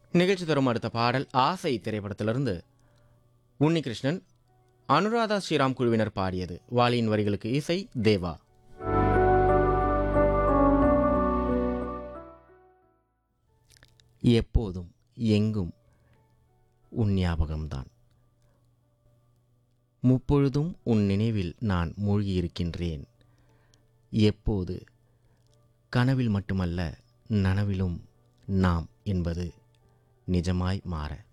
நிகழ்ச்சி தரும் அடுத்த பாடல் ஆசை திரைப்படத்திலிருந்து உன்னிகிருஷ்ணன் அனுராதா ஸ்ரீராம் குழுவினர் பாடியது வாலியின் வரிகளுக்கு இசை தேவா எப்போதும் எங்கும் உன் ஞாபகம்தான் முப்பொழுதும் உன் நினைவில் நான் மூழ்கியிருக்கின்றேன் எப்போது கனவில் மட்டுமல்ல நனவிலும் நாம் என்பது நிஜமாய் மாற